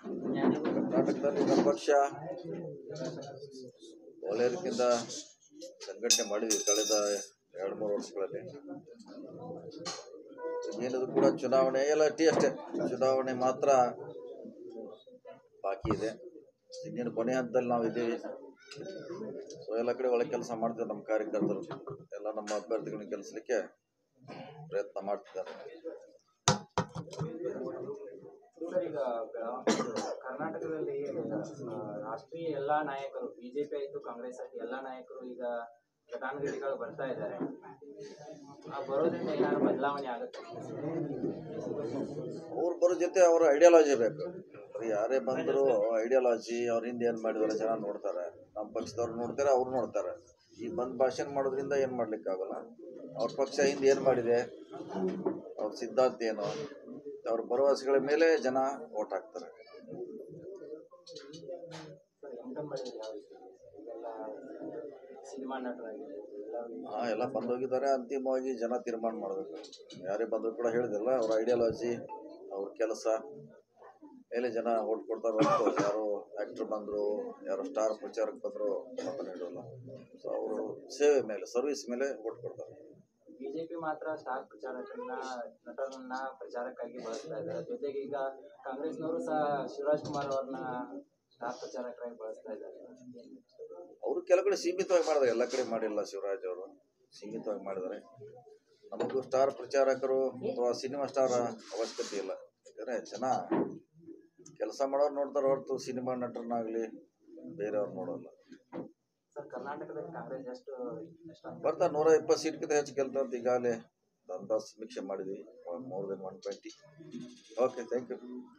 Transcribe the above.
ಕರ್ನಾಟಕದಲ್ಲಿ ನಮ್ಮ ಪಕ್ಷ ಒಳ್ಳೆಯ ರೀತಿಯಿಂದ ಸಂಘಟನೆ ಮಾಡಿದ್ವಿ ಕಳೆದ ಎರಡು ಮೂರು ವರ್ಷಗಳಲ್ಲಿ ಏನಿದ್ರು ಕೂಡ ಚುನಾವಣೆ ಎಲ್ಲ ಟಿ ಅಷ್ಟೇ ಚುನಾವಣೆ ಮಾತ್ರ ಬಾಕಿ ಇದೆ ಇನ್ನೇನು ಕೊನೆ ಹಂತದಲ್ಲಿ ನಾವು ಇದ್ದೀವಿ ಸೊ ಎಲ್ಲ ಕಡೆ ಒಳ್ಳೆ ಕೆಲಸ ಮಾಡ್ತೀವಿ ನಮ್ಮ ಕಾರ್ಯಕರ್ತರು ಎಲ್ಲ ನಮ್ಮ ಅಭ್ಯರ್ಥಿಗಳನ್ನ ಗೆಲ್ಲಿಸ್ಲಿಕ್ಕೆ ಪ್ರಯತ್ನ ಮಾಡ್ತಿದ್ದಾರೆ ಸರ್ ಈಗ ಬೆಳಗಾವಿ ಕರ್ನಾಟಕದಲ್ಲಿ ಆ, ರಾಷ್ಟ್ರೀಯ ಎಲ್ಲಾ ನಾಯಕರು ಬಿಜೆಪಿ ಆಯ್ತು ಕಾಂಗ್ರೆಸ್ ಆಯ್ತು ಎಲ್ಲಾ ನಾಯಕರು ಈಗ ಘಟಾನುಘಟಿಗಳು ಬರ್ತಾ ಇದ್ದಾರೆ ಆ ಬರೋದ್ರಿಂದ ಏನಾದ್ರು ಬದಲಾವಣೆ ಆಗುತ್ತೆ ಅವ್ರು ಬರೋ ಜೊತೆ ಅವ್ರ ಐಡಿಯಾಲಜಿ ಬೇಕು ಬರೀ ಯಾರೇ ಬಂದರೂ ಐಡಿಯಾಲಜಿ ಅವ್ರ ಹಿಂದೆ ಏನು ಮಾಡಿದಾರೆ ಜನ ನೋಡ್ತಾರೆ ನಮ್ಮ ಪಕ್ಷದವ್ರು ನೋಡ್ತಾರೆ ಅವ್ರು ನೋಡ್ತಾರೆ ಈ ಬಂದ್ ಭಾಷಣ ಮಾಡೋದ್ರಿಂದ ಏನು ಮಾಡ್ಲಿಕ್ಕಾಗಲ್ಲ ಅವ್ರ ಪಕ್ಷ ಹಿಂದೆ ಏನು ಮಾಡಿದೆ ಅವ್ರ ಸಿದ್ಧಾಂತ ಏನು ಅವ್ರ ಭರವಸೆಗಳ ಮೇಲೆ ಜನ ಓಟ್ ಹಾಕ್ತಾರೆ ಸರ್ ಎಂ ಮಾಡಿದ್ರೆ ಯಾವ ರೀತಿ ಈಗೆಲ್ಲ ಸಿನಿಮಾ ನಟರಾಗಿದೆ ಎಲ್ಲರೂ ಹಾಂ ಎಲ್ಲ ಬಂದೋಗಿದ್ದಾರೆ ಅಂತಿಮವಾಗಿ ಜನ ತೀರ್ಮಾನ ಮಾಡಬೇಕು ಯಾರೇ ಬಂದರೂ ಕೂಡ ಹೇಳಿದಿಲ್ಲ ಅವ್ರ ಐಡಿಯಾಲಜಿ ಅವ್ರ ಕೆಲಸ ಮೇಲೆ ಜನ ಓಟ್ ಕೊಡ್ತಾರೆ ಹೊರತು ಯಾರು ಆ್ಯಕ್ಟ್ರ್ ಬಂದರು ಯಾರು ಸ್ಟಾರ್ ಪ್ರಚಾರಕ್ಕೆ ಬಂದರು ಮತ ನೀಡೋಲ್ಲ ಸೊ ಅವರು ಸೇವೆ ಮೇಲೆ ಸರ್ವಿಸ್ ಮೇಲೆ ಓಟ್ ಕೊಡ್ತಾರೆ ಬಿಜೆಪಿ ಮಾತ್ರ ಸ್ಟಾರ್ ಪ್ರಚಾರಕರನ್ನ ನಟರನ್ನ ಪ್ರಚಾರಕ್ಕಾಗಿ ಬಳಸ್ತಾ ಇದ್ದಾರೆ ಜೊತೆಗೆ ಈಗ ಕಾಂಗ್ರೆಸ್ನವರು ಸಹ ಶಿವರಾಜ್ ಕುಮಾರ್ ಅವ್ರನ್ನ ಸ್ಟಾರ್ ಪ್ರಚಾರಕರಾಗಿ ಬಳಸ್ತಾ ಇದ್ದಾರೆ ಅವರು ಕೆಲ ಕಡೆ ಸೀಮಿತವಾಗಿ ಮಾಡಿದ್ದಾರೆ ಎಲ್ಲ ಕಡೆ ಮಾಡಿಲ್ಲ ಶಿವರಾಜ್ ಅವರು ಸೀಮಿತವಾಗಿ ಮಾಡಿದ್ದಾರೆ ನಮಗೂ ಸ್ಟಾರ್ ಪ್ರಚಾರಕರು ಅಥವಾ ಸಿನಿಮಾ ಸ್ಟಾರ್ ಅವಶ್ಯಕತೆ ಇಲ್ಲ ಯಾಕಂದರೆ ಜನ ಕೆಲಸ ಮಾಡೋರು ನೋಡ್ತಾರೆ ಹೊರತು ಸಿನಿಮಾ ನಟರನ್ನಾಗಲಿ ಬೇರೆಯವ್ರು ನೋಡೋಲ್ಲ ಸರ್ ಕರ್ನಾಟಕದಲ್ಲಿ ಕಾಂಗ್ರೆಸ್ ಎಷ್ಟು ಎಷ್ಟು ಬರ್ತಾ ನೂರ ಇಪ್ಪತ್ತು ಸೀಟ್ಗಿಂತ ಹೆಚ್ಚು ಗೆಲ್ತಾ ಅಂತ ಈಗಾಗಲೇ ಅಂದಾಜು ಸಮೀಕ್ಷೆ ಮಾಡಿದ್ವಿ more than one twenty okay thank you